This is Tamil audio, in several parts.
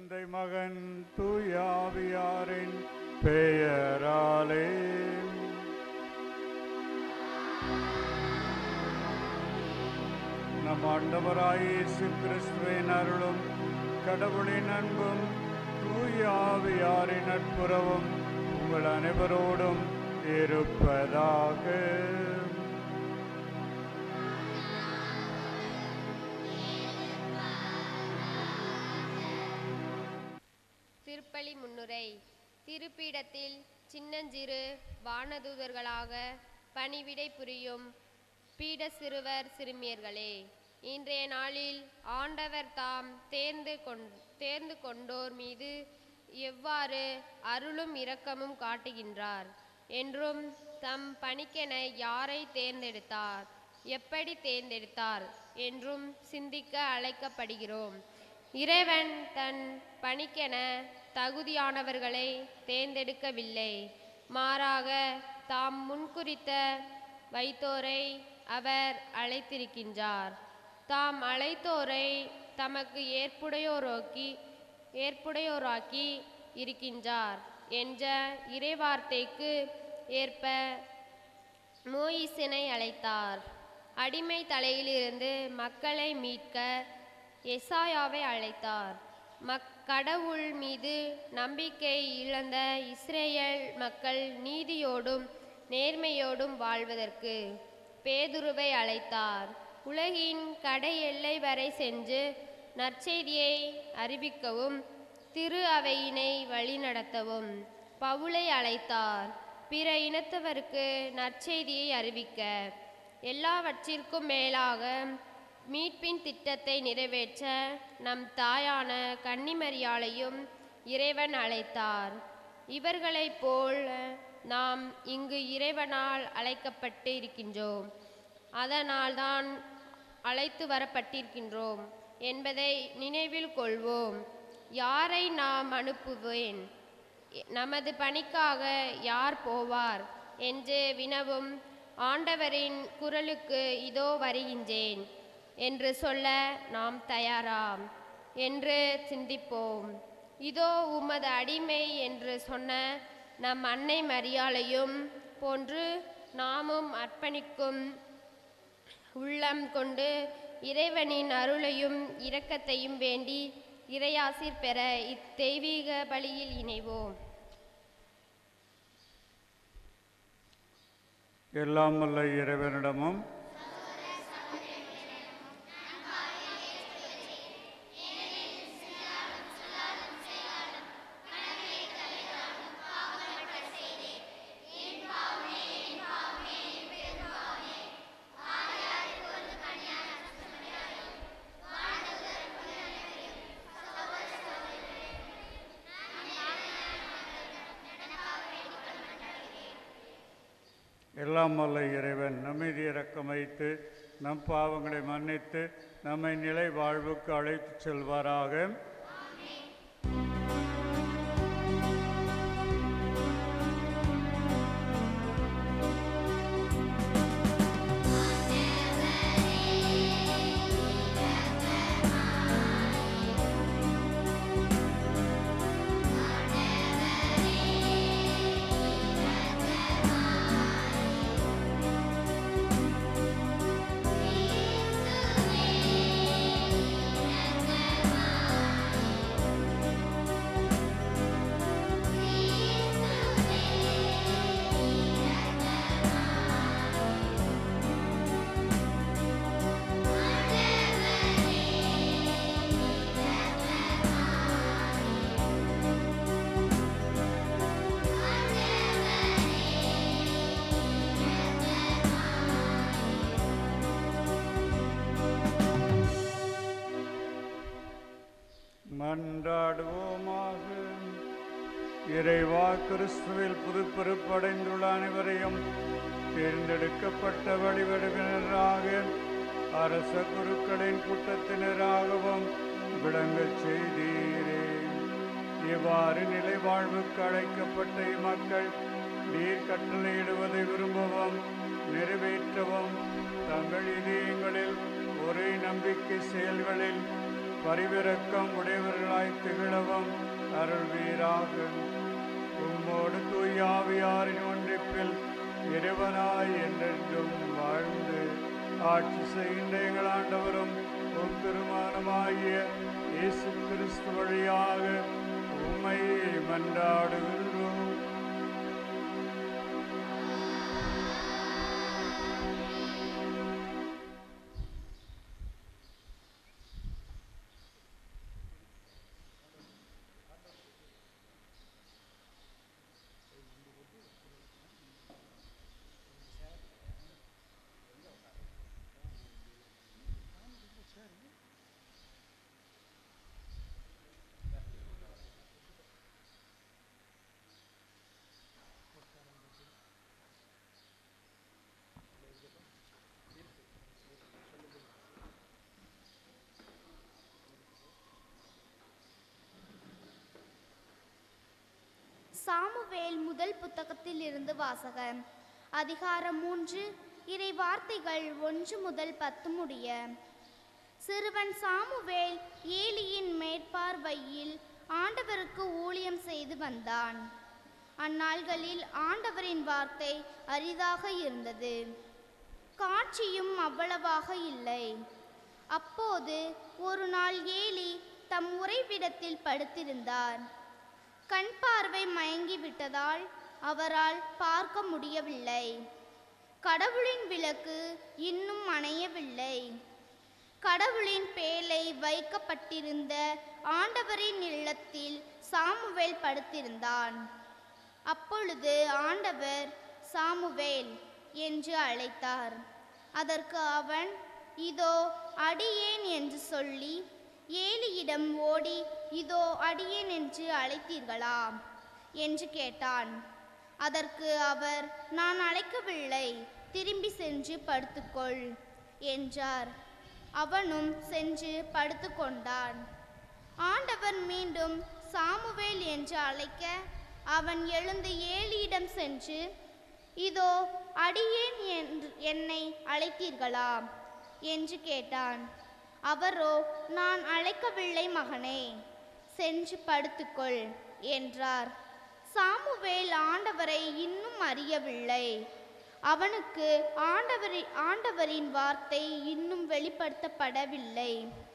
தந்தை மகன் தூயாவியாரின் பெயராலே நம் ஆண்டவராய் இயேசு கிறிஸ்துவின் அருளும் கடவுளின் அன்பும் தூயாவியாரின் நட்புறவும் உங்கள் அனைவரோடும் இருப்பதாக திருப்பலி முன்னுரை திருப்பீடத்தில் சின்னஞ்சிறு வானதூதர்களாக பணிவிடை புரியும் பீட சிறுவர் சிறுமியர்களே இன்றைய நாளில் ஆண்டவர் தாம் தேர்ந்து கொண் தேர்ந்து கொண்டோர் மீது எவ்வாறு அருளும் இரக்கமும் காட்டுகின்றார் என்றும் தம் பணிக்கென யாரை தேர்ந்தெடுத்தார் எப்படி தேர்ந்தெடுத்தார் என்றும் சிந்திக்க அழைக்கப்படுகிறோம் இறைவன் தன் பணிக்கென தகுதியானவர்களை தேர்ந்தெடுக்கவில்லை மாறாக தாம் முன்குறித்த வைத்தோரை அவர் அழைத்திருக்கின்றார் தாம் அழைத்தோரை தமக்கு ஏற்புடையோராக்கி ஏற்புடையோராக்கி இருக்கின்றார் என்ற இறைவார்த்தைக்கு ஏற்ப மோயிசினை அழைத்தார் அடிமை தலையிலிருந்து மக்களை மீட்க எசாயாவை அழைத்தார் மக் கடவுள் மீது நம்பிக்கை இழந்த இஸ்ரேல் மக்கள் நீதியோடும் நேர்மையோடும் வாழ்வதற்கு பேதுருவை அழைத்தார் உலகின் கடை எல்லை வரை சென்று நற்செய்தியை அறிவிக்கவும் திரு அவையினை வழிநடத்தவும் பவுலை அழைத்தார் பிற இனத்தவருக்கு நற்செய்தியை அறிவிக்க எல்லாவற்றிற்கும் மேலாக மீட்பின் திட்டத்தை நிறைவேற்ற நம் தாயான கன்னிமரியாளையும் இறைவன் அழைத்தார் இவர்களைப் போல் நாம் இங்கு இறைவனால் அழைக்கப்பட்டு இருக்கின்றோம் அதனால்தான் அழைத்து வரப்பட்டிருக்கின்றோம் என்பதை நினைவில் கொள்வோம் யாரை நாம் அனுப்புவேன் நமது பணிக்காக யார் போவார் என்று வினவும் ஆண்டவரின் குரலுக்கு இதோ வருகின்றேன் என்று சொல்ல நாம் தயாராம் என்று சிந்திப்போம் இதோ உமது அடிமை என்று சொன்ன நம் அன்னை மரியாளையும் போன்று நாமும் அர்ப்பணிக்கும் உள்ளம் கொண்டு இறைவனின் அருளையும் இரக்கத்தையும் வேண்டி இறையாசிர் பெற இத்தெய்வீக பலியில் இணைவோம் எல்லாம் வல்ல இறைவனிடமும் எல்லாம் வல்ல இறைவன் நம்மீது இரக்கம் வைத்து நம் பாவங்களை மன்னித்து நம்மை நிலை வாழ்வுக்கு அழைத்துச் செல்வாராக மன்றாடுவோமாக இறைவா கிறிஸ்துவில் புதுப்பிறப்படைந்துள்ள அனைவரையும் தேர்ந்தெடுக்கப்பட்ட வழிவடுவினராக அரச குருக்களின் கூட்டத்தினராகவும் விளங்கச் செய்தீரே இவ்வாறு நிலை வாழ்வுக்கு அழைக்கப்பட்ட இம்மக்கள் நீர் கட்டளையிடுவதை விரும்பவும் நிறைவேற்றவும் தங்கள் இதயங்களில் ஒரே நம்பிக்கை செயல்களில் பரிவிரக்கம் உடையவர்களாய் திகழவும் அருள்வீராக உம்மோடு தூயாவியாரின் ஒன்றிப்பில் இறைவனாய் என்றென்றும் வாழ்ந்து ஆட்சி செய்கின்ற எங்கள் ஆண்டவரும் உம் திருமானமாகிய இயேசு கிறிஸ்து வழியாக உம்மை மன்றாடுகின்றோம் சாமுவேல் முதல் புத்தகத்தில் இருந்து வாசகம் அதிகாரம் மூன்று இறை வார்த்தைகள் ஒன்று முதல் பத்து முடிய சிறுவன் சாமுவேல் ஏலியின் மேற்பார்வையில் ஆண்டவருக்கு ஊழியம் செய்து வந்தான் அந்நாள்களில் ஆண்டவரின் வார்த்தை அரிதாக இருந்தது காட்சியும் அவ்வளவாக இல்லை அப்போது ஒரு நாள் ஏலி தம் உறைவிடத்தில் படுத்திருந்தார் கண் பார்வை மயங்கி விட்டதால் அவரால் பார்க்க முடியவில்லை கடவுளின் விளக்கு இன்னும் அணையவில்லை கடவுளின் பேலை வைக்கப்பட்டிருந்த ஆண்டவரின் இல்லத்தில் சாமுவேல் படுத்திருந்தான் அப்பொழுது ஆண்டவர் சாமுவேல் என்று அழைத்தார் அதற்கு அவன் இதோ அடியேன் என்று சொல்லி ஏலியிடம் ஓடி இதோ அடியேன் என்று அழைத்தீர்களா என்று கேட்டான் அதற்கு அவர் நான் அழைக்கவில்லை திரும்பி சென்று படுத்துக்கொள் என்றார் அவனும் சென்று படுத்துக்கொண்டான் ஆண்டவர் மீண்டும் சாமுவேல் என்று அழைக்க அவன் எழுந்து ஏலியிடம் சென்று இதோ அடியேன் என்று என்னை அழைத்தீர்களா என்று கேட்டான் அவரோ நான் அழைக்கவில்லை மகனே சென்று படுத்துக்கொள் என்றார் சாமுவேல் ஆண்டவரை இன்னும் அறியவில்லை அவனுக்கு ஆண்டவரி ஆண்டவரின் வார்த்தை இன்னும் வெளிப்படுத்தப்படவில்லை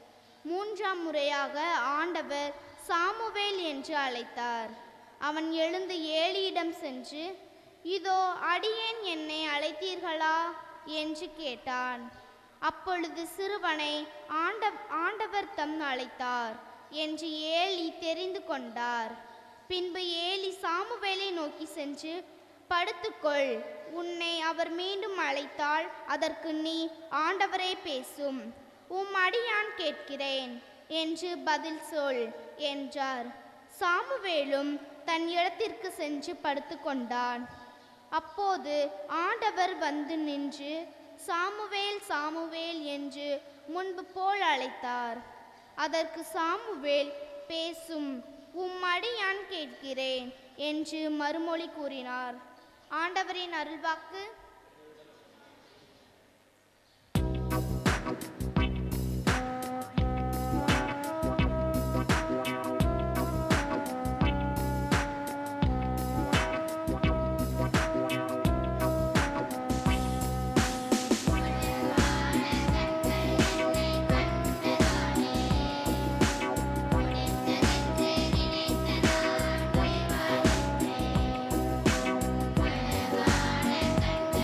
மூன்றாம் முறையாக ஆண்டவர் சாமுவேல் என்று அழைத்தார் அவன் எழுந்து ஏலியிடம் சென்று இதோ அடியேன் என்னை அழைத்தீர்களா என்று கேட்டான் அப்பொழுது சிறுவனை ஆண்ட ஆண்டவர் தம் அழைத்தார் என்று ஏலி தெரிந்து கொண்டார் பின்பு ஏலி சாமுவேலை நோக்கி சென்று படுத்துக்கொள் உன்னை அவர் மீண்டும் அழைத்தால் அதற்கு நீ ஆண்டவரே பேசும் உம் அடியான் கேட்கிறேன் என்று பதில் சொல் என்றார் சாமுவேலும் தன் இடத்திற்கு சென்று படுத்துக்கொண்டான் அப்போது ஆண்டவர் வந்து நின்று சாமுவேல் சாமுவேல் என்று முன்பு போல் அழைத்தார் அதற்கு சாமுவேல் பேசும் உம் அடியான் கேட்கிறேன் என்று மறுமொழி கூறினார் ஆண்டவரின் அருள்வாக்கு நினைத்தனான்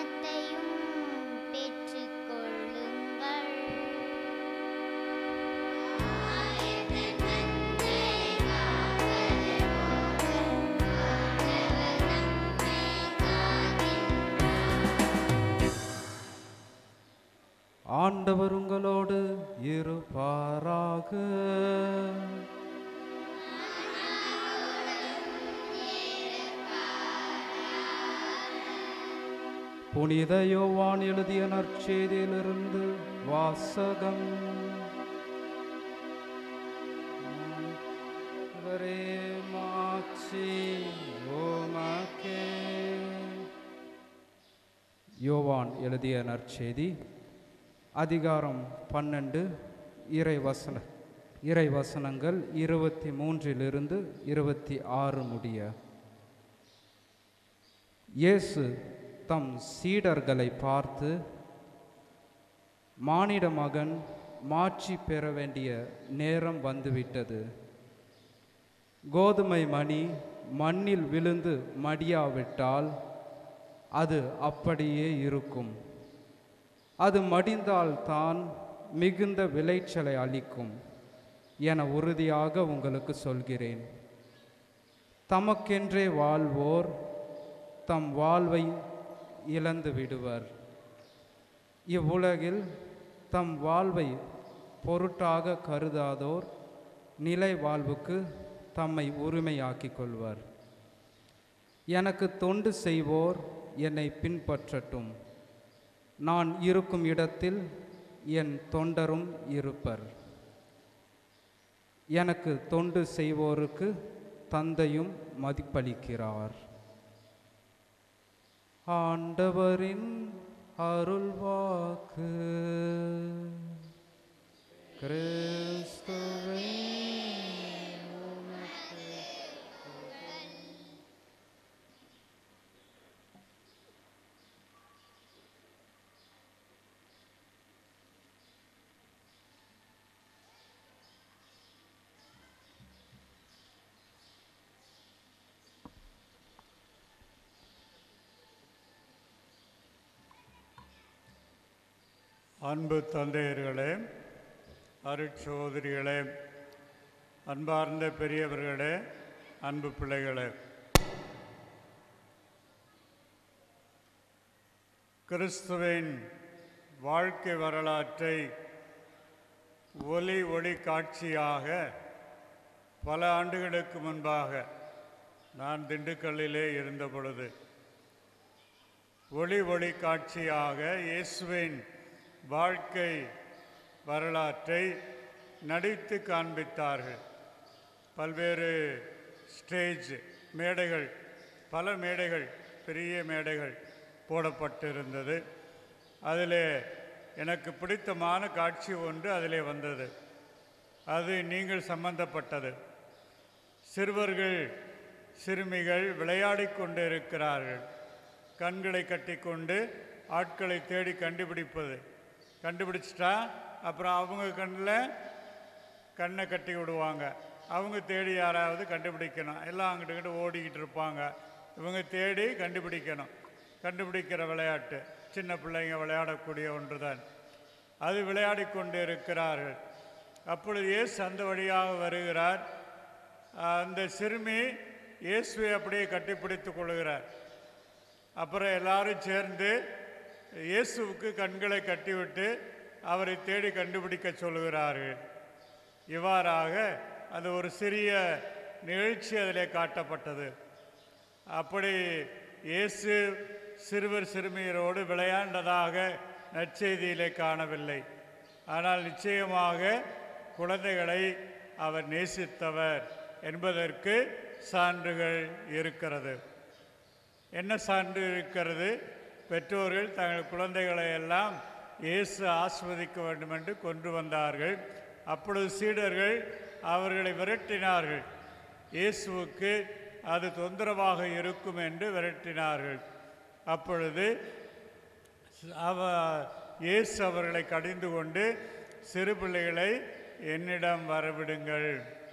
வரத்தையும் பெற்றுக்கொள்ளுங்கள் ஆண்டவர் உங்களோடு இருப்பாராக புனித யோவான் எழுதிய நற்செய்தியிலிருந்து வாசகம் ஆண்டவரே, மாட்சி உமக்கே. யோவான் எழுதிய நற்செய்தி அதிகாரம் பன்னெண்டு இறை வசன இறை வசனங்கள் இருபத்தி மூன்றிலிருந்து இருபத்தி ஆறு முடிய இயேசு தம் சீடர்களை பார்த்து மானிட மகன் மாட்சி பெற வேண்டிய நேரம் வந்துவிட்டது கோதுமை மணி மண்ணில் விழுந்து மடியாவிட்டால் அது அப்படியே இருக்கும் அது மடிந்தால்தான் மிகுந்த விளைச்சலை அளிக்கும் என உறுதியாக உங்களுக்கு சொல்கிறேன் தமக்கென்றே வாழ்வோர் தம் வாழ்வை இழந்து விடுவர் இவ்வுலகில் தம் வாழ்வை பொருட்டாக கருதாதோர் நிலை வாழ்வுக்கு தம்மை உரிமையாக்கிக் கொள்வர் எனக்கு தொண்டு செய்வோர் என்னை பின்பற்றட்டும் நான் இருக்கும் இடத்தில் என் தொண்டரும் இருப்பர் எனக்கு தொண்டு செய்வோருக்கு தந்தையும் மதிப்பளிக்கிறார் ஆண்டவரின் அருள்வாக்கு கிறிஸ்துவே அன்பு தந்தையர்களே அருட்சோதரிகளே அன்பார்ந்த பெரியவர்களே அன்பு பிள்ளைகளே கிறிஸ்துவின் வாழ்க்கை வரலாற்றை ஒலி ஒளி காட்சியாக பல ஆண்டுகளுக்கு முன்பாக நான் திண்டுக்கல்லிலே இருந்த பொழுது ஒளி ஒளி காட்சியாக இயேசுவின் வாழ்க்கை வரலாற்றை நடித்து காண்பித்தார்கள் பல்வேறு ஸ்டேஜ் மேடைகள் பல மேடைகள் பெரிய மேடைகள் போடப்பட்டிருந்தது அதில் எனக்கு பிடித்தமான காட்சி ஒன்று அதிலே வந்தது அது நீங்கள் சம்பந்தப்பட்டது சிறுவர்கள் சிறுமிகள் விளையாடிக் கொண்டு இருக்கிறார்கள் கண்களை கட்டிக்கொண்டு ஆட்களை தேடி கண்டுபிடிப்பது கண்டுபிடிச்சிட்டா அப்புறம் அவங்க கண்ணில் கண்ணை கட்டி விடுவாங்க அவங்க தேடி யாராவது கண்டுபிடிக்கணும் எல்லாம் அங்கிட்டு இங்கிட்டு ஓடிக்கிட்டு இருப்பாங்க இவங்க தேடி கண்டுபிடிக்கணும் கண்டுபிடிக்கிற விளையாட்டு சின்ன பிள்ளைங்க விளையாடக்கூடிய ஒன்று தான் அது விளையாடி கொண்டு இருக்கிறார்கள் அப்பொழுது இயேசு அந்த வழியாக வருகிறார் அந்த சிறுமி இயேசுவை அப்படியே கட்டிப்பிடித்து கொள்கிறார் அப்புறம் எல்லாரும் சேர்ந்து இயேசுவுக்கு கண்களை கட்டிவிட்டு அவரை தேடி கண்டுபிடிக்க சொல்கிறார்கள் இவ்வாறாக அது ஒரு சிறிய நிகழ்ச்சி அதிலே காட்டப்பட்டது அப்படி இயேசு சிறுவர் சிறுமியரோடு விளையாண்டதாக நற்செய்தியிலே காணவில்லை ஆனால் நிச்சயமாக குழந்தைகளை அவர் நேசித்தவர் என்பதற்கு சான்றுகள் இருக்கிறது என்ன சான்று இருக்கிறது பெற்றோர்கள் தங்கள் குழந்தைகளை எல்லாம் இயேசு ஆஸ்வதிக்க வேண்டும் என்று கொண்டு வந்தார்கள் அப்பொழுது சீடர்கள் அவர்களை விரட்டினார்கள் இயேசுவுக்கு அது தொந்தரவாக இருக்கும் என்று விரட்டினார்கள் அப்பொழுது அவ இயேசு அவர்களை கடிந்து கொண்டு சிறு பிள்ளைகளை என்னிடம் வரவிடுங்கள்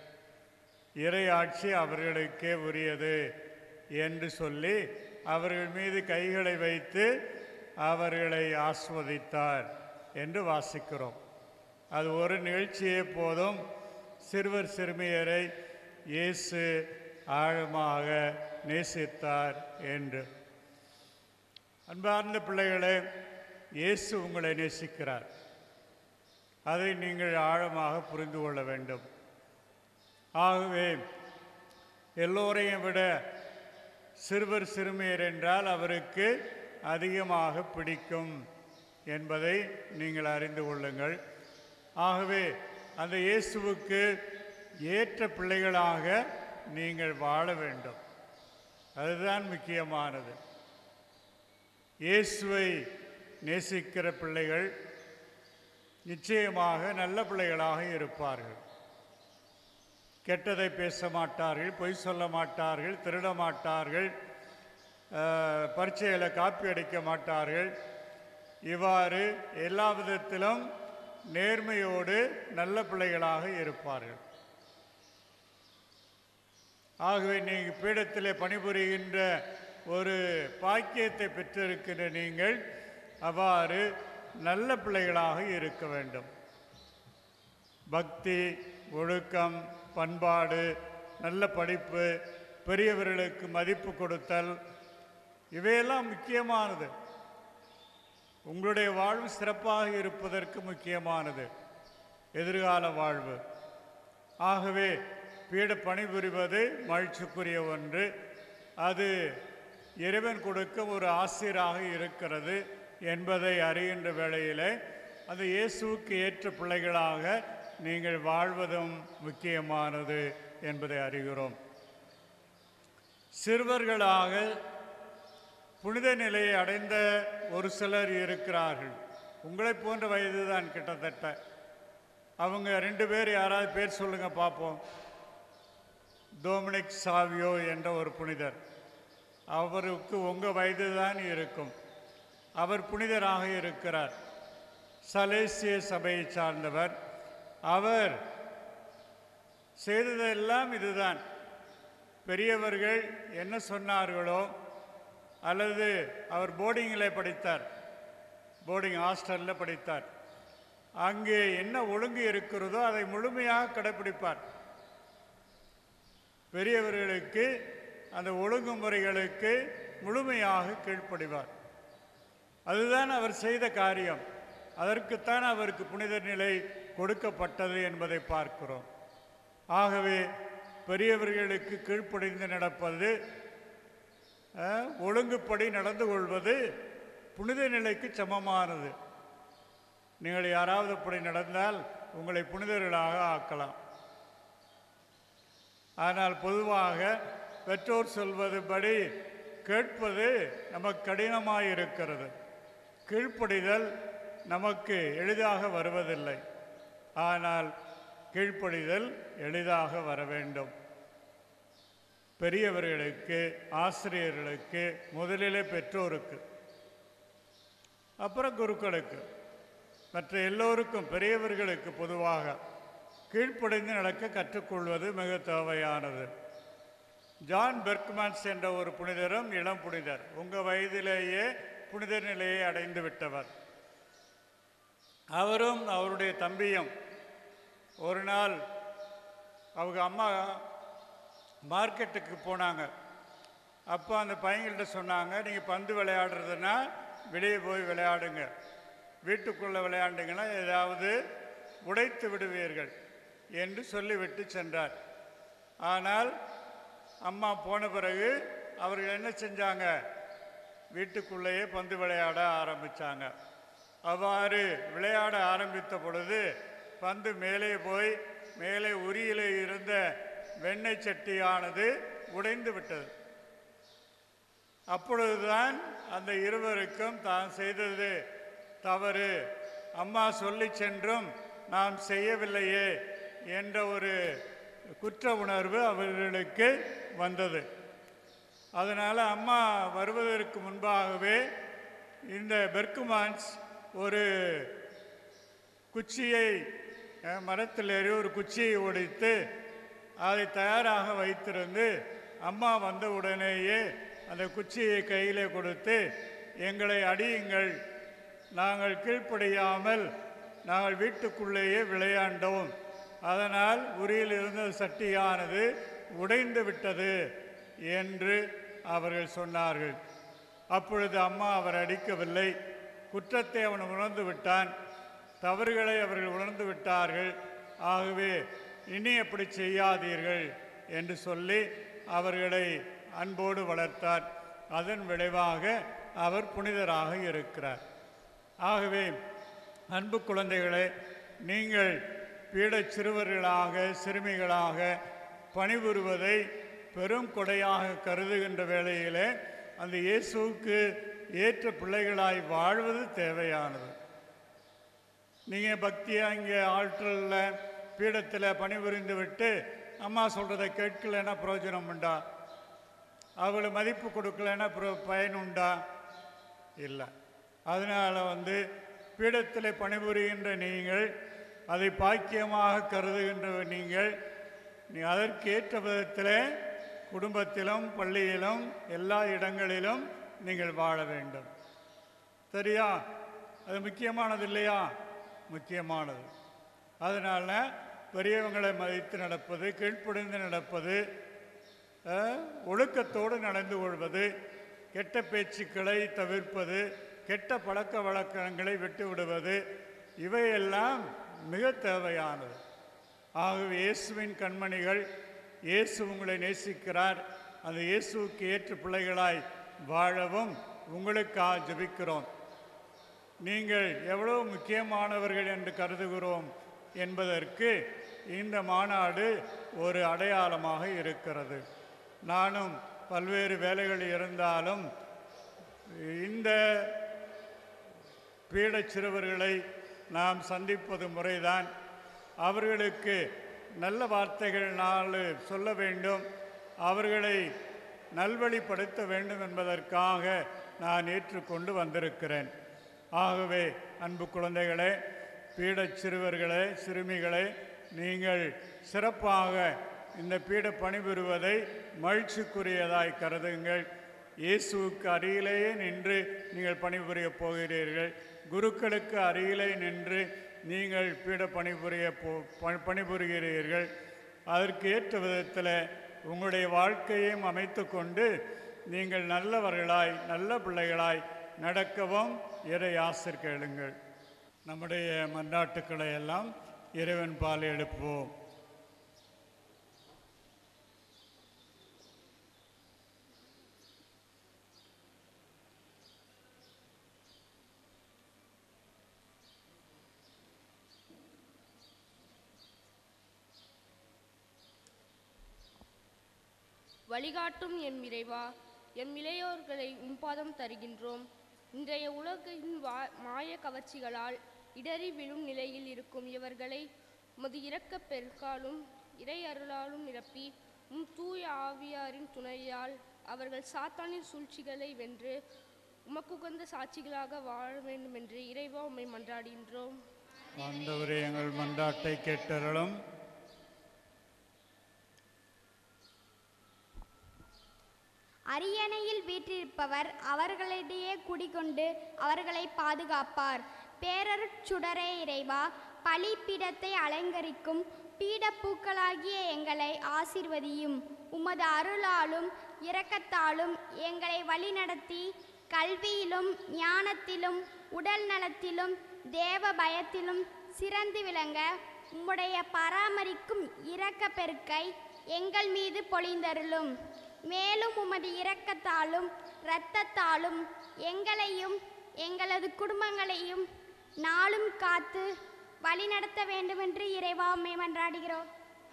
இறையாட்சி அவர்களுக்கே உரியது என்று சொல்லி அவர்கள் மீது கைகளை வைத்து அவர்களை ஆஸ்வதித்தார் என்று வாசிக்கிறோம் அது ஒரு நிகழ்ச்சியே போதும் சிறுவர் சிறுமியரை இயேசு ஆழமாக நேசித்தார் என்று அன்பார்ந்த பிள்ளைகளே இயேசு உங்களை நேசிக்கிறார் அதை நீங்கள் ஆழமாக புரிந்து கொள்ள வேண்டும் ஆகவே எல்லோரையும் விட சிறுவர் சிறுமியர் என்றால் அவருக்கு அதிகமாக பிடிக்கும் என்பதை நீங்கள் அறிந்து கொள்ளுங்கள் ஆகவே அந்த இயேசுவுக்கு ஏற்ற பிள்ளைகளாக நீங்கள் வாழ வேண்டும் அதுதான் முக்கியமானது இயேசுவை நேசிக்கிற பிள்ளைகள் நிச்சயமாக நல்ல பிள்ளைகளாக இருப்பார்கள் கெட்டதை பேச மாட்டார்கள் பொய் சொல்ல மாட்டார்கள் திருட மாட்டார்கள் அஹ், பரீட்சையில் காப்பி அடிக்க மாட்டார்கள் இவ்வாறு எல்லா விதத்திலும் நேர்மையோடு நல்ல பிள்ளைகளாக இருப்பார்கள் ஆகவே நீங்கள் பீடத்திலே பணிபுரிகின்ற ஒரு பாக்கியத்தை பெற்றிருக்கின்ற நீங்கள் அவ்வாறு நல்ல பிள்ளைகளாக இருக்க வேண்டும் பக்தி ஒழுக்கம் பண்பாடு நல்ல படிப்பு பெரியவர்களுக்கு மதிப்பு கொடுத்தல் இவையெல்லாம் முக்கியமானது உங்களுடைய வாழ்வு சிறப்பாக இருப்பதற்கு முக்கியமானது எதிர்கால வாழ்வு ஆகவே பீட பணிபுரிவது மகிழ்ச்சிக்குரிய ஒன்று அது இறைவன் கொடுக்க ஒரு ஆசிரியராக இருக்கிறது என்பதை அறிகின்ற வேளையிலே அது இயேசுவுக்கு ஏற்ற பிள்ளைகளாக நீங்கள் வாழ்வதும் முக்கியமானது என்பதை அறிகிறோம் சிறுவர்களாக புனித நிலையை அடைந்த ஒரு சிலர் இருக்கிறார்கள் உங்களைப் போன்ற வயது தான் கிட்டத்தட்ட அவங்க ரெண்டு பேர் யாராவது பேர் சொல்லுங்க பார்ப்போம் டொமினிக் சாவியோ என்ற ஒரு புனிதர் அவருக்கு உங்கள் வயது தான் இருக்கும் அவர் புனிதராக இருக்கிறார் சலேசிய சபையை சார்ந்தவர் அவர் செய்ததெல்லாம் இதுதான் பெரியவர்கள் என்ன சொன்னார்களோ அல்லது அவர் போர்டிங்கில் படித்தார் போர்டிங் ஹாஸ்டலில் படித்தார் அங்கே என்ன ஒழுங்கு இருக்கிறதோ அதை முழுமையாக கடைப்பிடிப்பார் பெரியவர்களுக்கு அந்த ஒழுங்குமுறைகளுக்கு முழுமையாக கீழ்ப்படிவார் அதுதான் அவர் செய்த காரியம் அதற்குத்தான் அவருக்கு புனித நிலை கொடுக்கப்பட்டது என்பதை பார்க்கிறோம் ஆகவே பெரியவர்களுக்கு கீழ்ப்படிந்து நடப்பது அஹ், ஒழுங்குப்படி நடந்து கொள்வது புனித நிலைக்கு சமமானது நீங்கள் யாராவது அப்படி நடந்தால் உங்களை புனிதர்களாக ஆக்கலாம் ஆனால் பொதுவாக பெற்றோர் சொல்வதுபடி கேட்பது நமக்கு கடினமாக இருக்கிறது கீழ்ப்படிதல் நமக்கு எளிதாக வருவதில்லை ஆனால் கீழ்ப்படிதல் எளிதாக வர வேண்டும் பெரியவர்களுக்கு ஆசிரியர்களுக்கு முதலிலே பெற்றோருக்கு அப்புறம் குருக்களுக்கு மற்ற எல்லோருக்கும் பெரியவர்களுக்கு பொதுவாக கீழ்ப்படிந்து நடக்க கற்றுக்கொள்வது மிக தேவையானது ஜான் பெர்க்மன்ஸ் என்ற ஒரு புனிதரும் இளம் புனிதர் உங்கள் வயதிலேயே புனித நிலையை அடைந்து விட்டவர் அவரும் அவருடைய தம்பியும் ஒரு நாள் அவங்க அம்மா மார்க்கெட்டுக்கு போனாங்க அப்போ அந்த பையன்கிட்ட சொன்னாங்க நீங்கள் பந்து விளையாடுறதுன்னா வெளியே போய் விளையாடுங்க வீட்டுக்குள்ளே விளையாண்டிங்கன்னா ஏதாவது உடைத்து விடுவீர்கள் என்று சொல்லிவிட்டு சென்றார் ஆனால் அம்மா போன பிறகு அவர்கள் என்ன செஞ்சாங்க வீட்டுக்குள்ளேயே பந்து விளையாட ஆரம்பித்தாங்க அவ்வாறு விளையாட ஆரம்பித்த பொழுது பந்து மேலே போய் மேலே உரியிலே இருந்த வெண்ணெய் சட்டியானது உடைந்து விட்டது அப்பொழுதுதான் அந்த இருவருக்கும் தான் செய்தது தவறு அம்மா சொல்லி சென்றும் நாம் செய்யவில்லையே என்ற ஒரு குற்ற உணர்வு அவர்களுக்கு வந்தது அதனால் அம்மா வருவதற்கு முன்பாகவே இந்த பெர்குமான்ஸ் ஒரு குச்சியை அஹ், மரத்தில் ஏறி ஒரு குச்சியை ஒடித்து அதை தயாராக வைத்திருந்து அம்மா வந்த உடனேயே அந்த குச்சியை கையில் கொடுத்து எங்களை அடியுங்கள் நாங்கள் கீழ்ப்படியாமல் நாங்கள் வீட்டுக்குள்ளேயே விளையாண்டோம் அதனால் உரியில் இருந்த சட்டியானது உடைந்து விட்டது என்று அவர்கள் சொன்னார்கள் அப்பொழுது அம்மா அவர் அடிக்கவில்லை குற்றத்தை அவன் உணர்ந்து விட்டான் தவறுகளை அவர்கள் உணர்ந்து விட்டார்கள் ஆகவே இனி அப்படி செய்யாதீர்கள் என்று சொல்லி அவர்களை அன்போடு வளர்த்தார் அதன் விளைவாக அவர் புனிதராக இருக்கிறார் ஆகவே அன்பு குழந்தைகளே நீங்கள் பீடச் சிறுவர்களாக சிறுமிகளாக பணிபுரிவதை பெரும் கொடையாக கருதுகின்ற வேளையிலே அந்த இயேசுவுக்கு ஏற்ற பிள்ளைகளாய் வாழ்வது தேவையானது நீங்கள் பக்தியாக இங்கே ஆற்றலில் பீடத்தில் பணிபுரிந்து விட்டு அம்மா சொல்கிறத கேட்கலைன்னா பிரயோஜனம் உண்டா அவளை மதிப்பு கொடுக்கலைன்னா பிர- பயன் உண்டா இல்லை அதனால் வந்து பீடத்தில் பணிபுரிகின்ற நீங்கள் அதை பாக்கியமாக கருதுகின்ற நீங்கள் நீ அதற்கேற்ற விதத்தில் குடும்பத்திலும் பள்ளியிலும் எல்லா இடங்களிலும் நீங்கள் வாழ வேண்டும் சரியா அது முக்கியமானது இல்லையா முக்கியமானது அதனால் பெரியவங்களை மதித்து நடப்பது கீழ்ப்படிந்து நடப்பது அஹ், ஒழுக்கத்தோடு நடந்து கொள்வது கெட்ட பேச்சுக்களை தவிர்ப்பது கெட்ட பழக்க வழக்கங்களை விட்டு விடுவது இவையெல்லாம் மிக தேவையானது ஆகவே இயேசுவின் கண்மணிகள் இயேசு உங்களை நேசிக்கிறார் அந்த இயேசுவுக்கு ஏற்ற பிள்ளைகளாய் வாழவும் உங்களுக்காக ஜெபிக்கிறோம் நீங்கள் எவ்வளவு முக்கியமானவர்கள் என்று கருதுகிறோம் என்பதற்கு இந்த மாநாடு ஒரு அடையாளமாக இருக்கிறது நானும் பல்வேறு வேலைகள் இருந்தாலும் இந்த பீடச் சிறுவர்களை நாம் சந்திப்பது முறைதான் அவர்களுக்கு நல்ல வார்த்தைகள் நாலு சொல்ல வேண்டும் அவர்களை நல்வழிப்படுத்த வேண்டும் என்பதற்காக நான் ஏற்றுக்கொண்டு வந்திருக்கிறேன் ஆகவே அன்பு குழந்தைகளே பீடச் சிறுவர்களே சிறுமிகளே நீங்கள் சிறப்பாக இந்த பீட பணிபுரிவதை மகிழ்ச்சிக்குரியதாய் கருதுங்கள் இயேசுவுக்கு அருகிலேயே நின்று நீங்கள் பணிபுரியப் போகிறீர்கள் குருக்களுக்கு அருகிலே நின்று நீங்கள் பீட பணிபுரிய போ ப- பணிபுரிகிறீர்கள் அதற்கு ஏற்ற விதத்தில் உங்களுடைய வாழ்க்கையையும் அமைத்து கொண்டு நீங்கள் நல்லவர்களாய் நல்ல பிள்ளைகளாய் நடக்கவும் இறை ஆசிர் கேளுங்கள் நம்முடைய மன்றாட்டுக்களை எல்லாம் இறைவன் பால் எழுப்புவோம் வழிகாட்டும் எம் இறைவா எம் இளையோர்களை உம்பாதம் தருகின்றோம் இன்றைய உலகின் வா மாய கவர்ச்சிகளால் இடறி விழும் நிலையில் இருக்கும் இவர்களை உமது இரக்கப் பெருக்காலும் இறை அருளாலும் நிரப்பி உம் தூய ஆவியாரின் துணையால் அவர்கள் சாத்தானின் சூழ்ச்சிகளை வென்று உமக்குகந்த சாட்சிகளாக வாழ வேண்டுமென்று இறைவா உம்மை மன்றாடுகின்றோம் ஆண்டவரே எங்கள் மன்றாட்டை கேட்டருளும் அரியணையில் வீற்றிருப்பவர் அவர்களிடையே குடிகொண்டு அவர்களை பாதுகாப்பார் பேரருட்சுடரே இறைவா பலிப்பீடத்தை அலங்கரிக்கும் பீடப்பூக்களாகிய எங்களை ஆசிர்வதியும் உமது அருளாலும் இரக்கத்தாலும் எங்களை வழிநடத்தி கல்வியிலும் ஞானத்திலும் உடல் நலத்திலும் தேவ பயத்திலும் சிறந்து விளங்க உம்முடைய பராமரிக்கும் இரக்க பெருக்கை எங்கள் மீது பொழிந்தருளும் மேலும் உமது இரக்கத்தாலும் இரத்தத்தாலும் எங்களையும் எங்களது குடும்பங்களையும் நாளும் காத்து வழிநடத்த வேண்டுமென்று இறைவா உம்மை மன்றாடுகிறோம்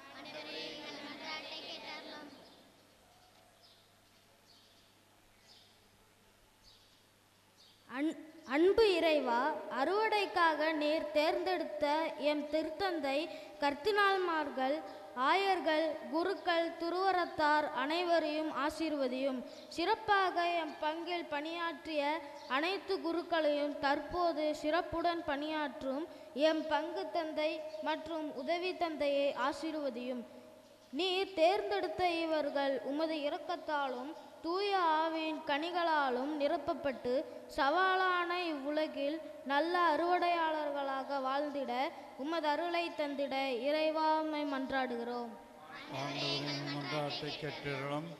அன் அன்பு இறைவா அறுவடைக்காக நீர் தேர்ந்தெடுத்த எம் திருத்தந்தை கர்த்தினால்மார்கள் ஆயர்கள் குருக்கள் துருவரத்தார் அனைவரையும் ஆசீர்வதியும் சிறப்பாக எம் பங்கில் பணியாற்றிய அனைத்து குருக்களையும் தற்போது சிறப்புடன் பணியாற்றும் எம் பங்கு தந்தை மற்றும் உதவி தந்தையை ஆசீர்வதியும் நீர் தேர்ந்தெடுத்த இவர்கள் உமது இரக்கத்தாலும் தூய ஆவியின் கனிகளாலும் நிரப்பப்பட்டு சவாலான இவ்வுலகில் நல்ல அறுவடையாளர்களாக வாழ்ந்திட உமது அருளை தந்திட இறைவாமை மன்றாடுகிறோம் ஆண்டவரின் மன்றாட்டை கேட்டிருக்கிறோம்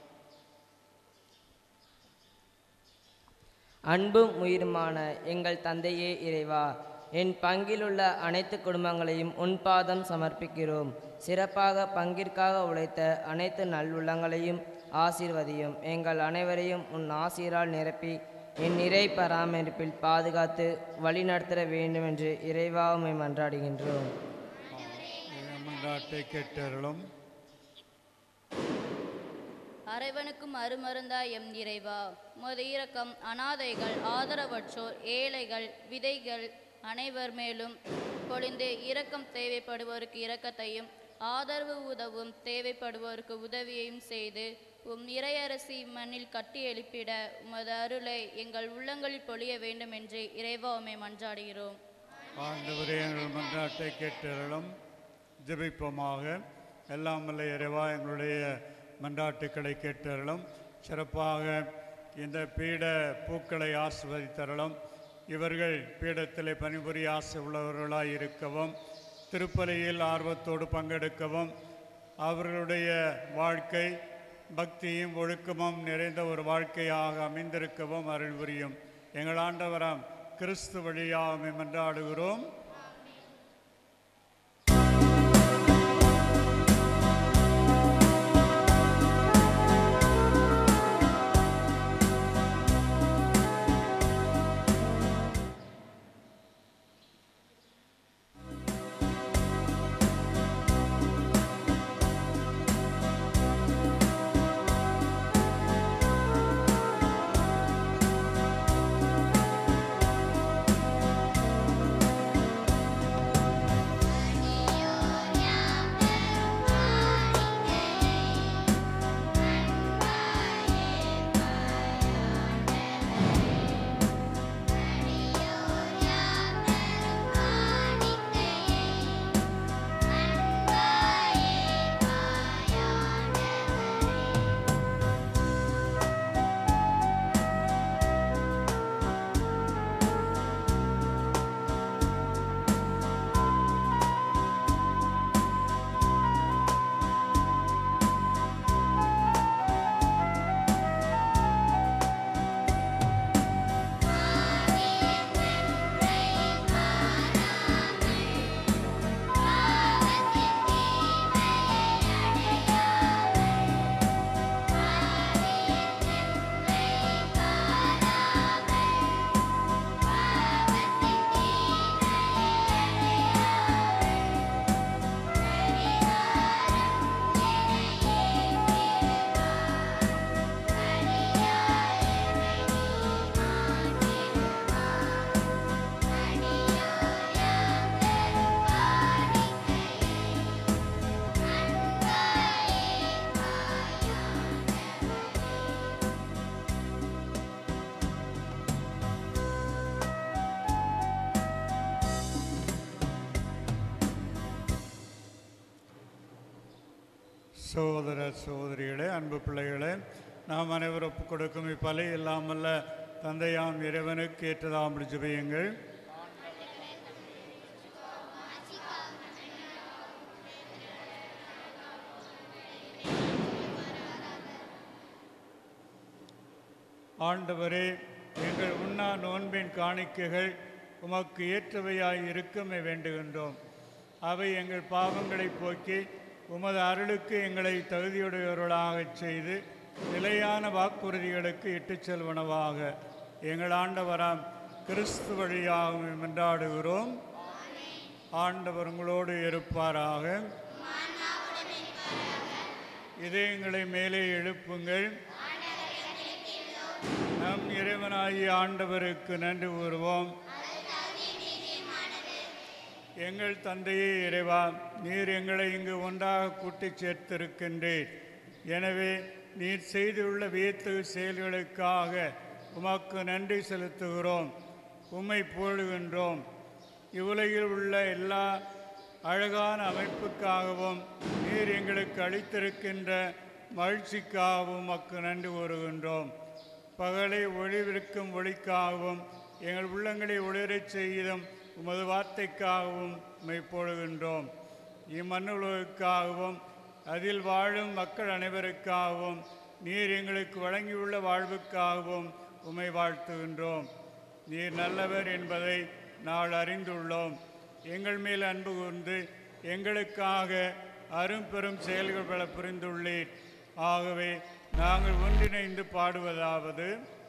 அன்பும் உயிருமான எங்கள் தந்தையே இறைவா என் பங்கிலுள்ள அனைத்து குடும்பங்களையும் உன் பாதம் சமர்ப்பிக்கிறோம் சிறப்பாக பங்கிற்காக உழைத்த அனைத்து நல்லுள்ளங்களையும் ஆசீர்வதியும் எங்கள் அனைவரையும் உன் ஆசீரால் நிரப்பி என் நிறை பராமரிப்பில் பாதுகாத்து வழிநடத்த வேண்டும் என்று இறைவா உம்மை மன்றாடுகின்றோம் எங்கள் மன்றாட்டை கேட்டிருக்கிறோம் அரைவனுக்கும் அருமருந்தாய் எம் இறைவா உமது இரக்கம் அனாதைகள் ஆதரவற்றோர் ஏழைகள் விதைகள் அனைவர் மேலும் பொழிந்து இரக்கம் தேவைப்படுவோருக்கு இரக்கத்தையும் ஆதரவு உதவும் தேவைப்படுவோருக்கு உதவியையும் செய்து உம் இறையரசி மண்ணில் கட்டி எழுப்பிட உமது அருளை எங்கள் உள்ளங்களில் பொழிய வேண்டும் என்று இறைவா உம்மை மன்றாடுகிறோம் ஆண்டவரே எங்கள் மன்றாட்டை கேட்டிருக்கிறோம் ஜெபிப்போமாக எல்லாம் வல்ல இறைவா எங்களுடைய மன்றாட்டுக்களை கேட்டருளும் சிறப்பாக இந்த பீட பூக்களை ஆசிர்வதித்தருளும் இவர்கள் பீடத்திலே பணிபுரிய ஆசை உள்ளவர்களாய் இருக்கவும் திருப்பலியில் ஆர்வத்தோடு பங்கெடுக்கவும் அவர்களுடைய வாழ்க்கை பக்தியும் ஒழுக்கமும் நிறைந்த ஒரு வாழ்க்கையாக அமைந்திருக்கவும் அருள் புரியும் எங்கள் ஆண்டவராம் கிறிஸ்து வழியாக மன்றாடுகிறோம் சகோதர சகோதரிகளே அன்பு பிள்ளைகளே நாம் அனைவரும் ஒப்புக் கொடுக்கும் இப்பலி இல்லாமல்ல தந்தையாம் இறைவனுக்கு ஏற்றதாம் ஜெபியுங்கள் ஆண்டவரே எங்கள் உண்ணா நோன்பின் காணிக்கைகள் உமக்கு ஏற்றவையாய் இருக்குமே வேண்டுகின்றோம் அவை எங்கள் பாவங்களை போக்கி உமது அருளுக்கு எங்களை தகுதியுடையவர்களாகச் செய்து நிலையான வாக்குறுதிகளுக்கு இட்டுச் செல்வனவாக எங்கள் ஆண்டவராம் கிறிஸ்து வழியாக மன்றாடுகிறோம் ஆண்டவர் உங்களோடு இருப்பாராக இதயங்களை மேலே எழுப்புங்கள் நம் இறைவனாகிய ஆண்டவருக்கு நன்றி கூறுவோம் எங்கள் தந்தையே இறைவா நீர் எங்களை இங்கு ஒன்றாக கூட்டிச் சேர்த்திருக்கின்றீர் எனவே நீர் செய்துள்ள வியத்து செயல்களுக்காக உமக்கு நன்றி செலுத்துகிறோம் உம்மை புகழுகின்றோம் இவ்வுலகில் உள்ள எல்லா அழகான அமைப்புக்காகவும் நீர் எங்களுக்கு அளித்திருக்கின்ற மகிழ்ச்சிக்காகவும் மக்கு நன்றி கூறுகின்றோம் பகலை ஒளிவிருக்கும் ஒளிக்காகவும் எங்கள் உள்ளங்களை ஒளிரச் செய்தும் உமது வார்த்தைக்காகவும் மெய்ப்பொழுகின்றோம் இம்மண்ணுலகுக்காகவும் அதில் வாழும் மக்கள் அனைவருக்காகவும் நீர் எங்களுக்கு வழங்கியுள்ள வாழ்வுக்காகவும் உமை வாழ்த்துகின்றோம் நீர் நல்லவர் என்பதை நாள் அறிந்துள்ளோம் எங்கள் மேல் அன்பு கூர்ந்து எங்களுக்காக அரும்பெரும் செயல்கள் பல புரிந்துள்ளீர் ஆகவே நாங்கள் ஒன்றிணைந்து பாடுவதாவது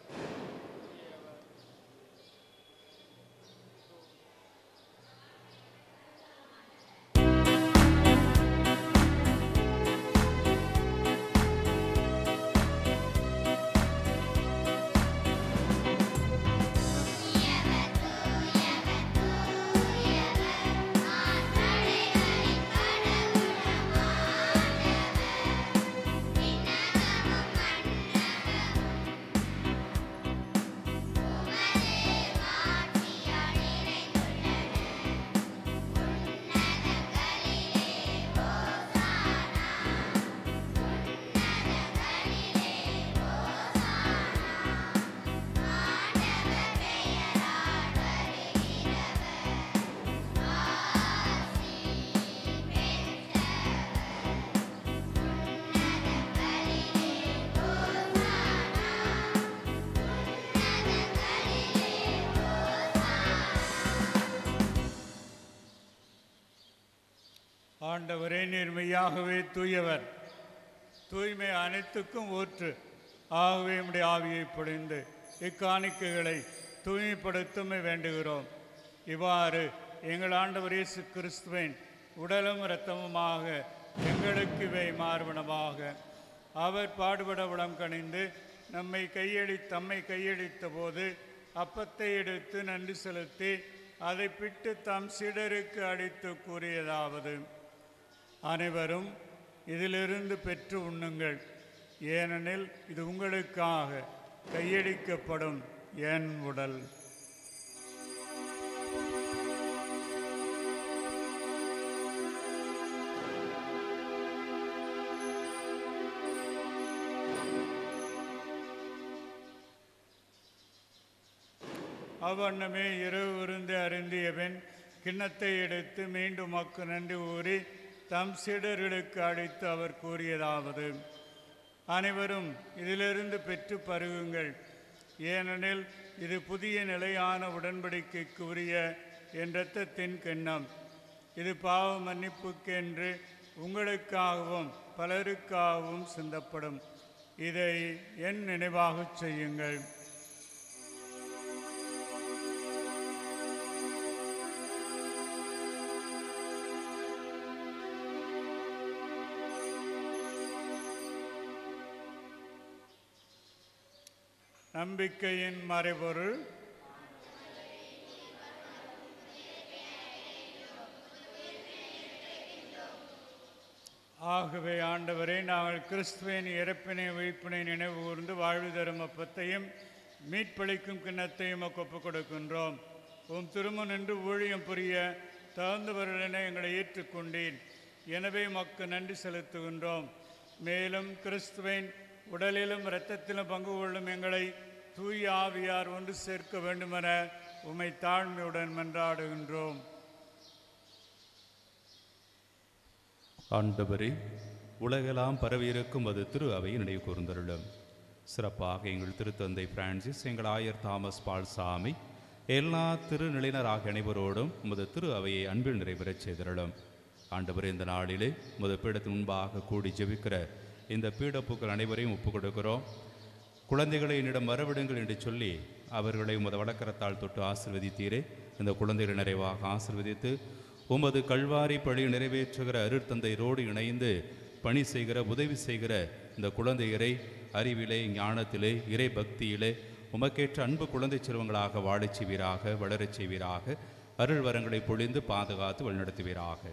ஆண்டவரே நீர் மெய்யாகவே தூயவர் தூய்மை அனைத்துக்கும் ஊற்று ஆகவே உம்முடைய ஆவியை பொழிந்து இக்காணிக்கைகளை தூய்மைப்படுத்துமை வேண்டுகிறோம் இவ்வாறு எங்கள் ஆண்டவர் இயேசு கிறிஸ்துவின் உடலும் இரத்தமுமாக எங்களுக்கு இவை மார்பனமாக அவர் பாடுபட உடம் கணிந்து நம்மை கையளி தம்மை கையளித்த போது அப்பத்தை எடுத்து நன்றி செலுத்தி அதை பிட்டு தம் சிடருக்கு அடித்து கூறியதாவது அனைவரும் இதிலிருந்து பெற்று உண்ணுங்கள் ஏனெனில் இது உங்களுக்காக கையடிக்கப்படும் என் உடல் அவ்வண்ணமே இரவு விருந்து அருந்திய பின் கிண்ணத்தை எடுத்து மீண்டும் மக்கு நன்றி கூறி தம் சீடர்களுக்கு அழைத்து அவர் கூறியதாவது அனைவரும் இதிலிருந்து பெற்று பருகுங்கள் ஏனெனில் இது புதிய நிலையான உடன்படிக்கைக்கு உரிய என் இரத்தத்தின் கிண்ணம் இது பாவ மன்னிப்புக்கென்று உங்களுக்காகவும் பலருக்காகவும் சிந்தப்படும் இதை என் நினைவாகச் செய்யுங்கள் நம்பிக்கையின் மறைபொருள் ஆகவே ஆண்டவரே நாங்கள் கிறிஸ்துவின் இறப்பினை உயிர்ப்பினை நினைவு கூர்ந்து வாழ்வு தரும் அப்பத்தையும் மீட்பளிக்கும் கிண்ணத்தையும் ஒப்புக் கொடுக்கின்றோம் உம் திரும்ப நின்று ஊழியம் புரிய தகுந்தவர்களென எங்களை ஏற்றுக்கொண்டேன் எனவே மக்கு நன்றி செலுத்துகின்றோம் மேலும் கிறிஸ்துவின் உடலிலும் இரத்தத்திலும் பங்கு கொள்ளும் எங்களை தூய ஆவியார் ஒன்று சேர்க்க வேண்டுமென உம்மை தாழ்மையுடன் மன்றாடுகின்றோம் ஆண்டவரே உலகெல்லாம் பரவியிருக்கும் அது திரு அவை நினைவு கூர்ந்தருளும் சிறப்பாக எங்கள் திருத்தந்தை பிரான்சிஸ் எங்கள் ஆயர் தாமஸ் பால்சாமி எல்லா திருநிலையினராக அனைவரோடும் உமது திரு அவையை அன்பில் நிறைவேறச் செய்திருளும் ஆண்டவர் இந்த நாளிலே உமது பீடத்தின் முன்பாக கூடி ஜெபிக்கிற இந்த பீடப்புக்கள் அனைவரையும் ஒப்புக் கொடுக்கிறோம் குழந்தைகளை என்னிடம் வரவிடுங்கள் என்று சொல்லி அவர்களை உமது வழக்கரத்தால் தொட்டு ஆசிர்வதித்தீரே இந்த குழந்தைகளை நிறைவாக ஆசிர்வதித்து உமது கல்வாரி பழி நிறைவேற்றுகிற அருட்தந்தையரோடு இணைந்து பணி செய்கிற உதவி செய்கிற இந்த குழந்தையரை அறிவிலே ஞானத்திலே இறை பக்தியிலே உமக்கேற்ற அன்பு குழந்தை செல்வங்களாக வாழச் செய்வீராக வளரச் செய்வீராக அருள் வரங்களை பொழிந்து பாதுகாத்து வழிநடத்துவீராக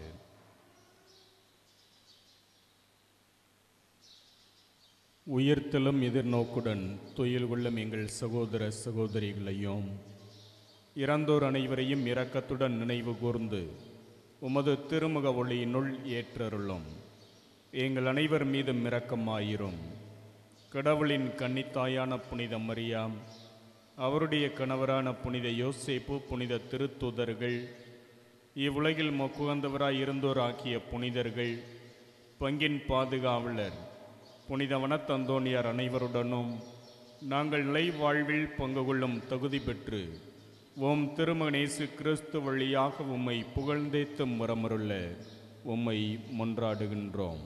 உயிர்த்தலும் எதிர்நோக்குடன் துயில் கொள்ளும் எங்கள் சகோதர சகோதரிகளையும் இறந்தோர் அனைவரையும் இரக்கத்துடன் நினைவு கூர்ந்து உமது திருமுக ஒளியினுள் ஏற்றருளும் எங்கள் அனைவர் மீதும் இரக்கமாயிரும் கடவுளின் கன்னித்தாயான புனித மரியாம் அவருடைய கணவரான புனித யோசேப்பு புனித திருத்தூதர்கள் இவ்வுலகில் மொக்குகந்தவராய் இருந்தோர் ஆக்கிய புனிதர்கள் பங்கின் பாதுகாவலர் புனித வனத்தந்தோணியார் அனைவருடனும் நாங்கள் நிலை வாழ்வில் பங்கு கொள்ளும் தகுதி பெற்று ஓம் திருமகனேசு கிறிஸ்து வழியாக உம்மை புகழ்ந்தேத்து முறமருள்ள உம்மை மன்றாடுகின்றோம்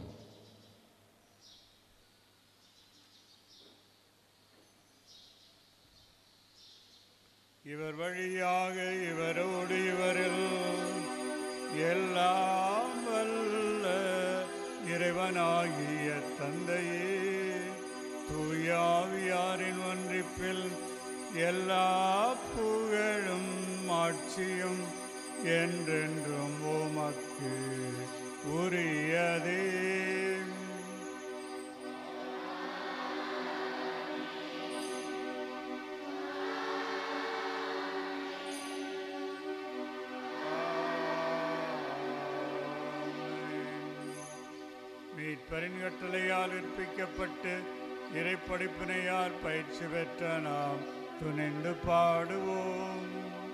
இவர் வழியாக இவரோடு இவரில் எல்லாம் வல்ல இறைவனாகிய தந்தையே தூயாவியாரின் ஒன்றிப்பில் எல்லா புகழும் ஆட்சியும் என்றென்றும் உமக்கு உரியதே மீட்பரின் கட்டளையால் இருப்பிக்கப்பட்டு இறைப்படிப்பினையால் பயிற்சி பெற்ற நாம் துணிந்து பாடுவோம்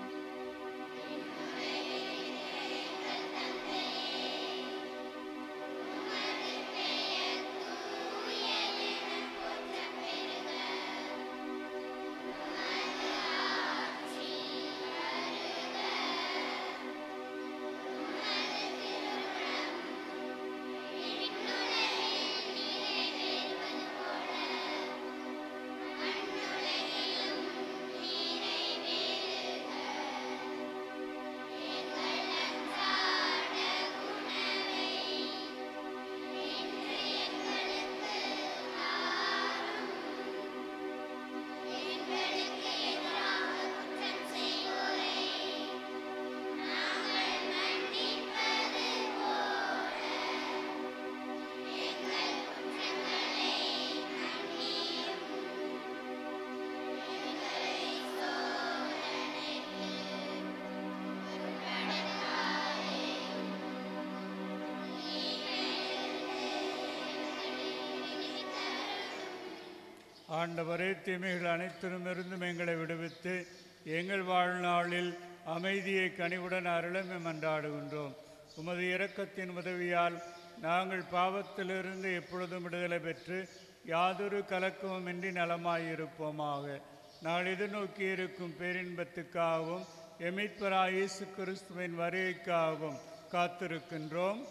ஆண்டவரே தீமைகள் அனைத்திலுமிருந்தும் எங்களை விடுவித்து எங்கள் வாழ்நாளில் அமைதியை கனிவுடன் அருளமை மன்றாடுகின்றோம் உமது இரக்கத்தின் உதவியால் நாங்கள் பாவத்திலிருந்து எப்பொழுதும் விடுதலை பெற்று யாதொரு கலக்கமுமின்றி நலமாயிருப்போமாக நாள் எதிர்நோக்கி இருக்கும் பேரின்பத்துக்காகவும் எமித்பரா இயேசு கிறிஸ்துவின் வருகைக்காகவும் காத்திருக்கின்றோம்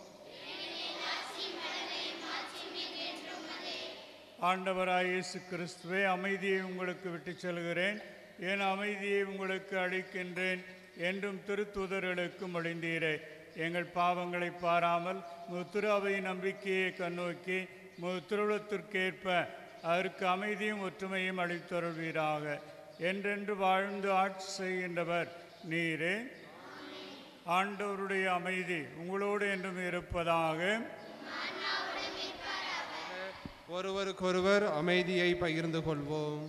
ஆண்டவராய் இயேசு கிறிஸ்துவே அமைதியை உங்களுக்கு விட்டுச் செல்கிறேன் என் அமைதியை உங்களுக்கு அளிக்கின்றேன் என்றும் திருத்தூதர்களுக்கு மொழிந்தீரே எங்கள் பாவங்களை பாராமல் முத்திராவை நம்பிக்கையை கண்ணோக்கி முத்திருளத்திற்கேற்ப அதற்கு அமைதியும் ஒற்றுமையும் அளித்தருள்வீராக என்றென்று வாழ்ந்து ஆட்சி செய்கின்றவர் நீரே ஆண்டவருடைய அமைதி உங்களோடு என்றும் இருப்பதாக ஒருவருக்கொருவர் அமைதியை பகிர்ந்து கொள்வோம்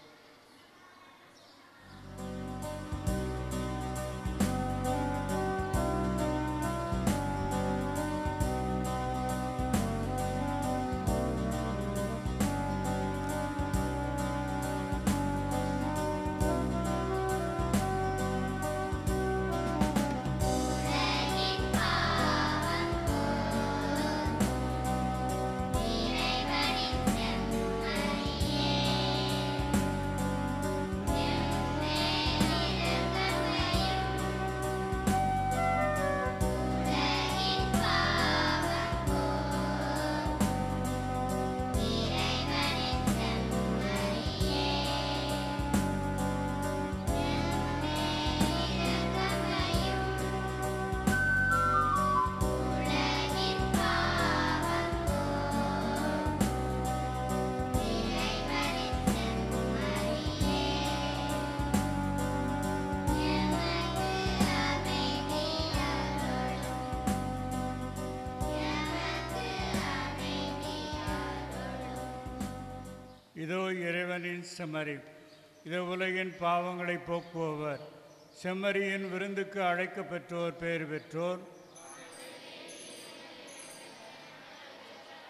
இதோ இறைவனின் செம்மறி இதோ உலகின் பாவங்களை போக்குபவர் செம்மறியின் விருந்துக்கு அழைக்கப் பெற்றோர் பேறு பெற்றோர்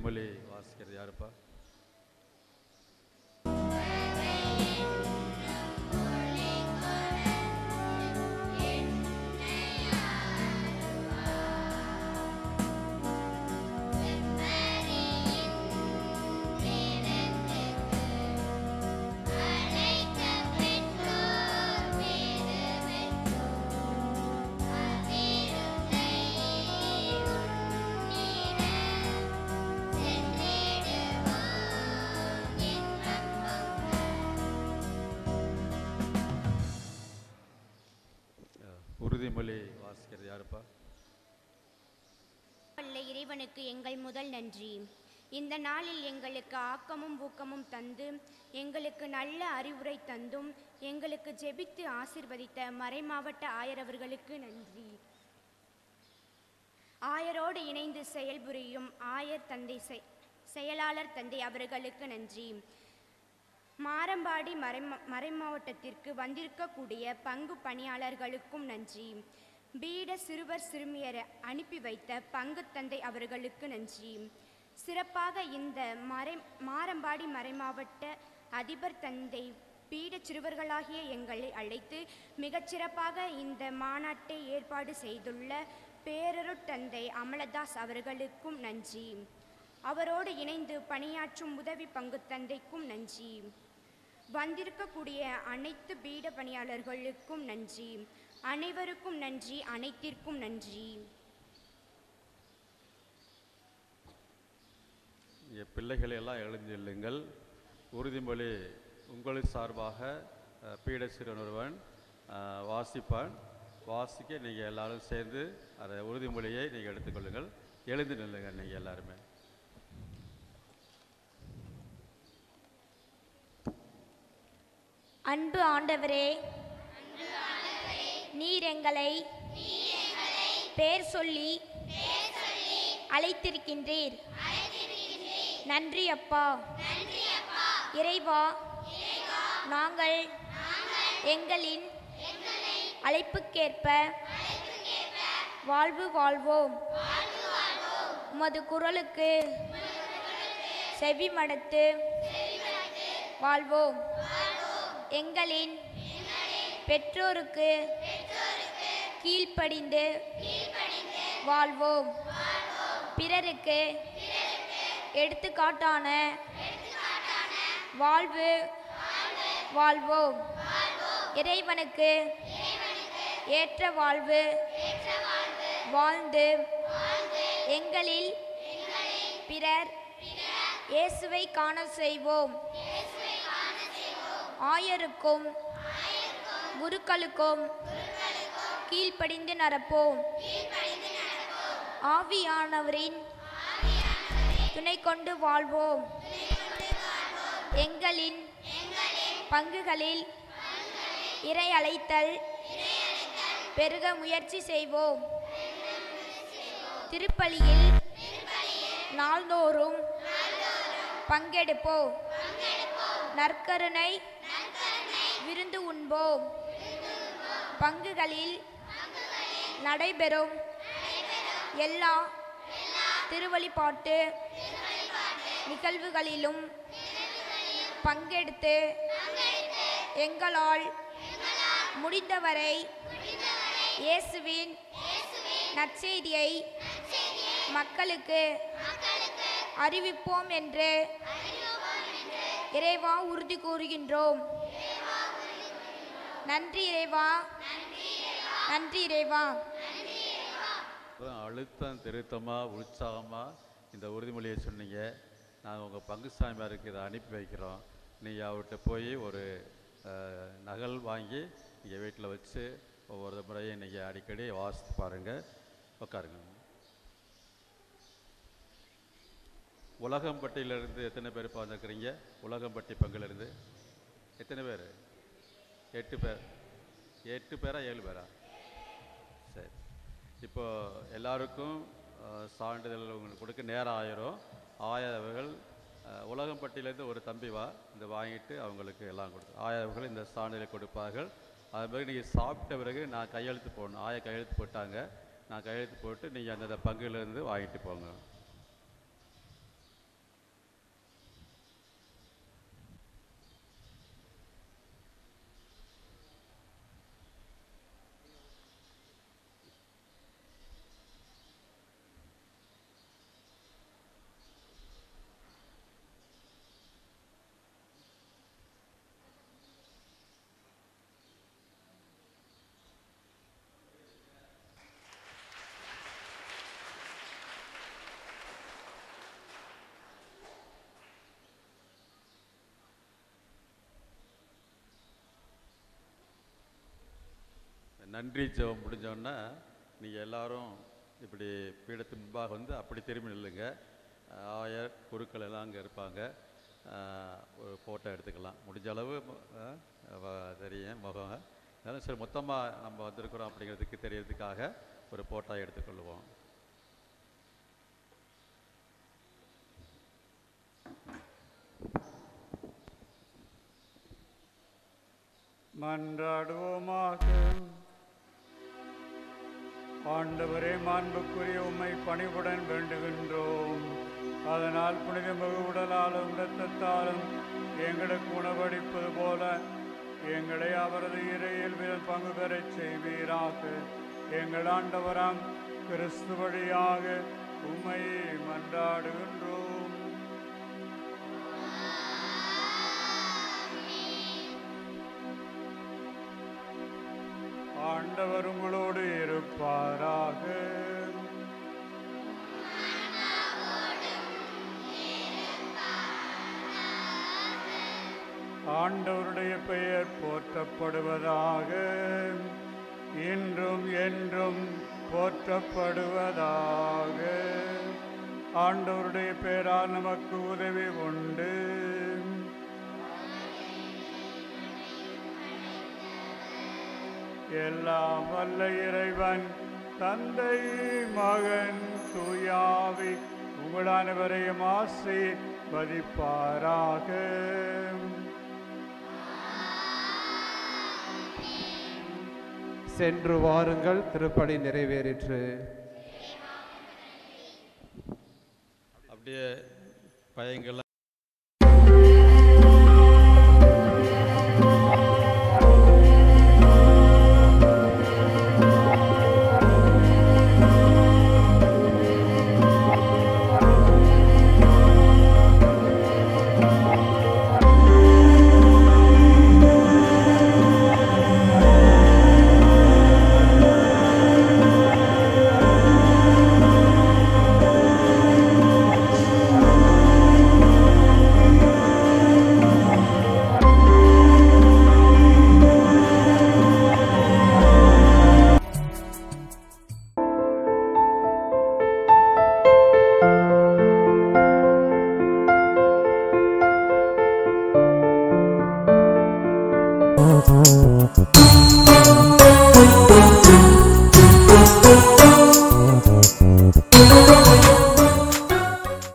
உறுதிமொழி வாசிக்கிறது யாருப்பா அஹ், உறுதிமொழி வாசிக்கிறது யாருப்பா வல்ல இறைவனுக்கு எங்கள் முதல் நன்றி இந்த நாளில் எங்களுக்கு ஆக்கமும் ஊக்கமும் தந்து எங்களுக்கு நல்ல அறிவுரை தந்தும் எங்களுக்கு ஜெபித்து ஆசிர்வதித்த மறைமாவட்ட ஆயரவர்களுக்கு நன்றி ஆயரோடு இணைந்து செயல்புரியும் ஆயர் தந்தை செ- செயலாளர் தந்தை அவர்களுக்கு நன்றி மாரம்பாடி மறைமா மறைமாவட்டத்திற்கு வந்திருக்கக்கூடிய பங்கு பணியாளர்களுக்கும் நன்றி பீட சிறுவர் சிறுமியரை அனுப்பி வைத்த பங்கு தந்தை அவர்களுக்கு நன்றி சிறப்பாக இந்த மறை மாரம்பாடி மறைமாவட்ட அதிபர் தந்தை பீட சிறுவர்களாகிய எங்களை அழைத்து மிகச்சிறப்பாக இந்த மாநாட்டை ஏற்பாடு செய்துள்ள பேரருட்தந்தை அமலதாஸ் அவர்களுக்கும் நன்றி அவரோடு இணைந்து பணியாற்றும் உதவி பங்கு தந்தைக்கும் நன்றி வந்திருக்கக்கூடிய அனைத்து பீட பணியாளர்களுக்கும் நன்றி அனைவருக்கும் நன்றி அனைத்திற்கும் நன்றி இங்கே பிள்ளைகளை எல்லாம் எழுந்தில்லுங்கள் உறுதிமொழி உங்கள் சார்பாக அஹ், பீட சிறுவன் ஒருவன் அஹ், வாசிப்பான் வாசிக்க நீங்கள் எல்லாரும் சேர்ந்து அந்த உறுதிமொழியை நீங்கள் எடுத்துக்கொள்ளுங்கள் எழுந்து நில்லுங்க நீங்கள் எல்லாருமே அன்பு ஆண்டவரே நீர் எங்களை பேர் சொல்லி அழைத்திருக்கின்றீர் நன்றி அப்பா இறைவா நாங்கள் எங்களின் அழைப்புக்கேற்ப வாழ்வு வாழ்வோம் உமது குரலுக்கு செவி மடுத்து வாழ்வோம் எங்களின் பெற்றோருக்கு கீழ்ப்படிந்து வாழ்வோம் பிறருக்கு எடுத்துக்காட்டான வாழ்வு வாழ்வோம் இறைவனுக்கு ஏற்ற வாழ்வு வாழ்ந்து எங்களில் பிறர் இயேசுவை காண செய்வோம் ஆயருக்கும் குருக்களுக்கும் கீழ்ப்படிந்து நடப்போம் ஆவியானவரின் துணை கொண்டு வாழ்வோம் எங்களின் பங்குகளில் இறை அழைத்தல் பெருக முயற்சி செய்வோம் திருப்பலியில் நாள்தோறும் பங்கெடுப்போம் நற்கருணை விருந்து உண்போம் பங்குகளில் நடைபெறும் எல்லா திருவழிபாட்டு நிகழ்வுகளிலும் பங்கெடுத்து எங்களால் முடிந்தவரை இயேசுவின் நற்செய்தியை மக்களுக்கு அறிவிப்போம் என்று இறைவா உறுதி கூறுகின்றோம் நன்றி இறைவா நன்றி இறைவா அப்புறம் அழுத்தம் திருத்தமாக உற்சாகமாக இந்த உறுதிமொழியை சொன்னீங்க நாங்கள் உங்கள் பங்கு சாமியாருக்கு இதை அனுப்பி வைக்கிறோம் நீங்கள் அவர்கிட்ட போய் ஒரு அஹ், நகல் வாங்கி நீங்கள் வீட்டில் வச்சு ஒவ்வொரு முறையும் நீங்கள் அடிக்கடி வாசித்து பாருங்கள் உட்காருங்க உலகம்பட்டியிலேருந்து எத்தனை பேர் இப்போ வந்திருக்கிறீங்க உலகம்பட்டி பங்குலேருந்து எத்தனை பேர் எட்டு பேர் எட்டு பேரா ஏழு பேரா சரி இப்போ எல்லாருக்கும் அஹ், சான்றிதழ் உங்களுக்கு கொடுக்க நேரம் ஆயிரும் ஆயவர்கள் அஹ், உலகம்பட்டியிலேருந்து ஒரு தம்பி வா இந்த வாங்கிட்டு அவங்களுக்கு எல்லாம் கொடுத்து ஆயவர்கள் இந்த சான்றிதழை கொடுப்பார்கள் அது பிறகு நீங்கள் சாப்பிட்ட பிறகு நான் கையெழுத்து போடணும் ஆய கையெழுத்து போட்டாங்க நான் கையெழுத்து போட்டு நீங்கள் அந்தந்த பங்குலேருந்து வாங்கிட்டு போங்க நன்றி ஜெபம் முடிஞ்சோடனே நீங்கள் எல்லாரும் இப்படி பீடத்தின் முன்பாக வந்து அப்படி திரும்பி நில்லுங்க ஆயர் குருக்கள் எல்லாம் அங்கே இருப்பாங்க அஹ், ஒரு ஃபோட்டோ எடுத்துக்கலாம் முடிஞ்ச அளவு அஹ், வ- தெரியும் முகம் அதனால சரி மொத்தமாக நம்ம வந்திருக்கிறோம் அப்படிங்கிறதுக்கு தெரியறதுக்காக ஒரு ஃபோட்டோ எடுத்துக்கொள்வோம் மன்றாடுவோமாக ஆண்டவரே மாண்புக்குரிய உம்மை பணிவுடன் வேண்டுகின்றோம் அதனால் புனித மிகு உடலாலும் இரத்தத்தாலும் எங்களுக்கு உணவளிப்பது போல எங்களை அவரது இறையில் பங்கு பெறச் செய்வீராக எங்கள் ஆண்டவராம் கிறிஸ்து வழியாக உம்மை மன்றாடுகின்றோம் ஆண்டவர் உங்களோடு இருப்பாராக ஆண்டவருடைய பெயர் போற்றப்படுவதாக இன்றும் என்றும் போற்றப்படுவதாக ஆண்டவருடைய பெயரால் நமக்கு உதவி உண்டு எல்லாம் வல்ல இறைவன் தந்தை மகன் தூயாவி உங்கள் அனைவரையும் ஆசீர்வதிப்பாராக சென்று வாருங்கள் திருப்பலி நிறைவேறிற்று அப்படியே பையங்கள்லாம் Thank you.